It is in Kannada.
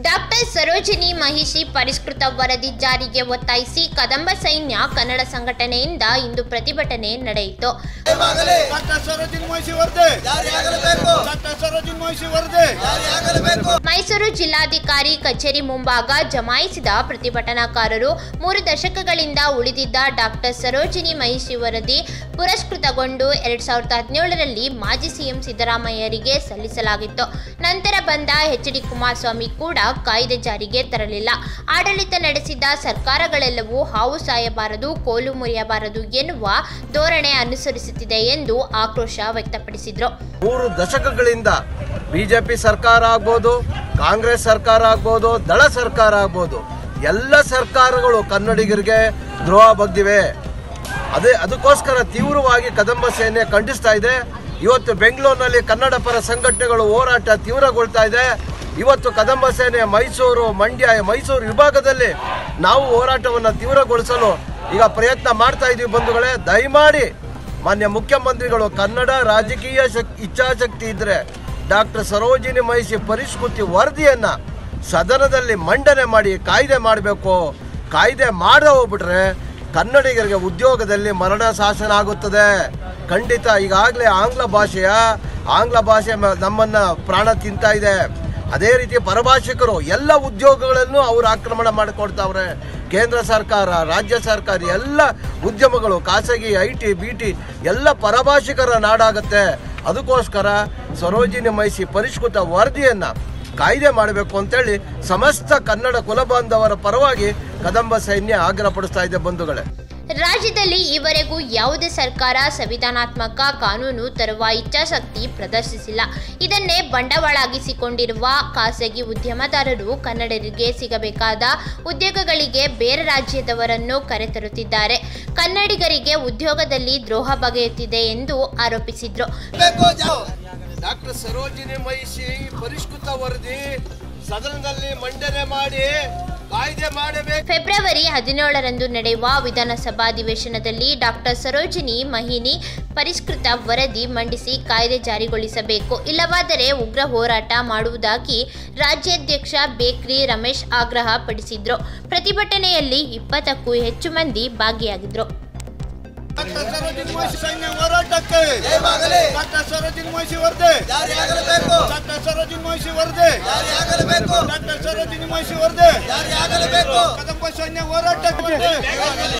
ಡಾಕ್ಟರ್ ಸರೋಜಿನಿ ಮಹಿಷಿ ಪರಿಷ್ಕೃತ ವರದಿ ಜಾರಿಗೆ ಒತ್ತಾಯಿಸಿ ಕದಂಬ ಸೈನ್ಯ ಕನ್ನಡ ಸಂಘಟನೆಯಿಂದ ಇಂದು ಪ್ರತಿಭಟನೆ ನಡೆಯಿತು ಡಾಕ್ಟರ್ ಸರೋಜಿನಿ ಮಹಿಷಿ ವರದಿ ಜಾರಿಯಾಗಲೇಬೇಕು ಡಾಕ್ಟರ್ ಸರೋಜಿನಿ ಮಹಿಷಿ ವರದಿ ಜಾರಿಯಾಗಲೇಬೇಕು ಮೈಸೂರು ಜಿಲ್ಲಾಧಿಕಾರಿ ಕಚೇರಿ ಮುಂಭಾಗ ಜಮಾಯಿಸಿದ ಪ್ರತಿಭಟನಾಕಾರರು ಮೂರು ದಶಕಗಳಿಂದ ಉಳಿದಿದ್ದ ಡಾಕ್ಟರ್ ಸರೋಜಿನಿ ಮಹಿಷಿ ವರದಿ ಪುರಸ್ಕೃತಗೊಂಡು ಎರಡ್ ಸಾವಿರದ ಹದಿನೇಳರಲ್ಲಿ ಮಾಜಿ ಸಿಎಂ ಸಿದ್ದರಾಮಯ್ಯರಿಗೆ ಸಲ್ಲಿಸಲಾಗಿತ್ತು ನಂತರ ಬಂದ ಎಚ್ ಡಿ ಕುಮಾರಸ್ವಾಮಿ ಕೂಡ ಕಾಯ್ದೆ ಜಾರಿಗೆ ತರಲಿಲ್ಲ ಆಡಳಿತ ನಡೆಸಿದ ಸರ್ಕಾರಗಳೆಲ್ಲವೂ ಹಾವು ಸಾಯಬಾರದು ಕೋಲು ಮುರಿಯಬಾರದು ಎನ್ನುವ ಧೋರಣೆ ಅನುಸರಿಸುತ್ತಿದೆ ಎಂದು ಆಕ್ರೋಶ ವ್ಯಕ್ತಪಡಿಸಿದರು ಮೂರು ದಶಕಗಳಿಂದ ಬಿಜೆಪಿ ಸರ್ಕಾರ ಆಗ್ಬೋದು ಕಾಂಗ್ರೆಸ್ ಸರ್ಕಾರ ಆಗ್ಬೋದು ದಳ ಸರ್ಕಾರ ಆಗ್ಬೋದು ಎಲ್ಲ ಸರ್ಕಾರಗಳು ಕನ್ನಡಿಗರಿಗೆ ದ್ರೋಹ ಬಗ್ಗಿವೆ ಅದೇ ಅದಕ್ಕೋಸ್ಕರ ತೀವ್ರವಾಗಿ ಕದಂಬ ಸೇನೆ ಖಂಡಿಸ್ತಾ ಇದೆ ಇವತ್ತು ಬೆಂಗಳೂರಿನಲ್ಲಿ ಕನ್ನಡ ಪರ ಸಂಘಟನೆಗಳು ಹೋರಾಟ ತೀವ್ರಗೊಳ್ತಾ ಇದೆ ಇವತ್ತು ಕದಂಬ ಸೇನೆ ಮೈಸೂರು ಮಂಡ್ಯ ಮೈಸೂರು ವಿಭಾಗದಲ್ಲಿ ನಾವು ಹೋರಾಟವನ್ನು ತೀವ್ರಗೊಳಿಸಲು ಈಗ ಪ್ರಯತ್ನ ಮಾಡ್ತಾ ಇದ್ದೀವಿ ಬಂಧುಗಳೇ ದಯಮಾಡಿ ಮಾನ್ಯ ಮುಖ್ಯಮಂತ್ರಿಗಳು ಕನ್ನಡ ರಾಜಕೀಯ ಶಕ್ ಇಚ್ಛಾಶಕ್ತಿ ಇದ್ರೆ ಡಾಕ್ಟರ್ ಸರೋಜಿನಿ ಮಹಿಷಿ ಪರಿಷ್ಕೃತಿ ವರದಿಯನ್ನ ಸದನದಲ್ಲಿ ಮಂಡನೆ ಮಾಡಿ ಕಾಯ್ದೆ ಮಾಡಬೇಕು ಕಾಯ್ದೆ ಮಾಡದೆ ಹೋಗ್ಬಿಟ್ರೆ ಕನ್ನಡಿಗರಿಗೆ ಉದ್ಯೋಗದಲ್ಲಿ ಮರಣ ಶಾಸನ ಆಗುತ್ತದೆ ಖಂಡಿತ ಈಗಾಗಲೇ ಆಂಗ್ಲ ಭಾಷೆಯ ಆಂಗ್ಲ ಭಾಷೆ ಮ- ನಮ್ಮನ್ನ ಪ್ರಾಣ ತಿಂತಾ ಇದೆ ಅದೇ ರೀತಿ ಪರಭಾಷಿಕರು ಎಲ್ಲ ಉದ್ಯೋಗಗಳನ್ನು ಅವರು ಆಕ್ರಮಣ ಮಾಡಿಕೊಡ್ತಾವ್ರೆ ಕೇಂದ್ರ ಸರ್ಕಾರ ರಾಜ್ಯ ಸರ್ಕಾರ ಎಲ್ಲ ಉದ್ಯಮಗಳು ಖಾಸಗಿ ಐ ಟಿ ಬಿ ಟಿ ಎಲ್ಲ ಪರಭಾಷಿಕರ ನಾಡಾಗತ್ತೆ ಅದಕ್ಕೋಸ್ಕರ ಸರೋಜಿನಿ ಮೈಸಿ ಪರಿಷ್ಕೃತ ವರದಿಯನ್ನ ಕಾಯ್ದೆ ಮಾಡಬೇಕು ಅಂತೇಳಿ ಸಮಸ್ತ ಕನ್ನಡ ಕುಲಬಾಂಧವರ ಪರವಾಗಿ ಕದಂಬ ಸೈನ್ಯ ಆಗ್ರಹಪಡಿಸ್ತಾ ಇದೆ ಬಂಧುಗಳೇ ರಾಜ್ಯದಲ್ಲಿ ಈವರೆಗೂ ಯಾವುದೇ ಸರ್ಕಾರ ಸಂವಿಧಾನಾತ್ಮಕ ಕಾನೂನು ತರುವ ಇಚ್ಛಾಶಕ್ತಿ ಪ್ರದರ್ಶಿಸಿಲ್ಲ ಇದನ್ನೇ ಬಂಡವಾಳಾಗಿಸಿಕೊಂಡಿರುವ ಖಾಸಗಿ ಉದ್ಯಮದಾರರು ಕನ್ನಡರಿಗೆ ಸಿಗಬೇಕಾದ ಉದ್ಯೋಗಗಳಿಗೆ ಬೇರೆ ರಾಜ್ಯದವರನ್ನು ಕರೆತರುತ್ತಿದ್ದಾರೆ ಕನ್ನಡಿಗರಿಗೆ ಉದ್ಯೋಗದಲ್ಲಿ ದ್ರೋಹ ಬಗೆಯುತ್ತಿದೆ ಎಂದು ಆರೋಪಿಸಿದ್ರು ಬೇಕು ಜಾ- ಡಾಕ್ಟರ್ ಸರೋಜಿನಿ ಮಹಿಷಿ ಪರಿಷ್ಕೃತ ವರದಿ ಸದನದಲ್ಲಿ ಮಂಡನೆ ಮಾಡಿ ಕಾಯ್ದೆ ಮಾಡಬೇಕು ಫೆಬ್ರವರಿ ಹದಿನೇಳರಂದು ನಡೆಯುವ ವಿಧಾನಸಭಾ ಅಧಿವೇಶನದಲ್ಲಿ ಡಾಕ್ಟರ್ ಸರೋಜಿನಿ ಮಹಿನಿ ಪರಿಷ್ಕೃತ ವರದಿ ಮಂಡಿಸಿ ಕಾಯ್ದೆ ಜಾರಿಗೊಳಿಸಬೇಕು ಇಲ್ಲವಾದರೆ ಉಗ್ರ ಹೋರಾಟ ಮಾಡುವುದಾಗಿ ರಾಜ್ಯಾಧ್ಯಕ್ಷ ಬೇಕ್ರಿ ರಮೇಶ್ ಆಗ್ರಹ ಪಡಿಸಿದ್ರು ಪ್ರತಿಭಟನೆಯಲ್ಲಿ ಇಪ್ಪತ್ತಕ್ಕೂ ಹೆಚ್ಚು ಮಂದಿ ಭಾಗಿಯಾಗಿದ್ರು ಡಾಕ್ಟರ್ ಸರೋಜಿನಿ ಮಹಿಷಿ ಸೈನ್ಯ ಹೋರಾಟಕ್ಕೆ ಜಯವಾಗಲಿ ಡಾಕ್ಟರ್ ಸರೋಜಿನಿ ಮಹಿಷಿ ವರದಿ ಜಾರಿಯಾಗಲೇಬೇಕು ಡಾಕ್ಟರ್ ಸರೋಜಿನಿ ಮಹಿಷಿ ವರದಿ ಜಾರಿಯಾಗಲೇಬೇಕು ಡಾಕ್ಟರ್ ಸರೋಜಿನಿ ಮಹಿಷಿ ವರದಿ ಜಾರಿಯಾಗಲೇಬೇಕು ಕದಂಬ ಸೈನ್ಯ ಹೋರಾಟಕ್ಕೆ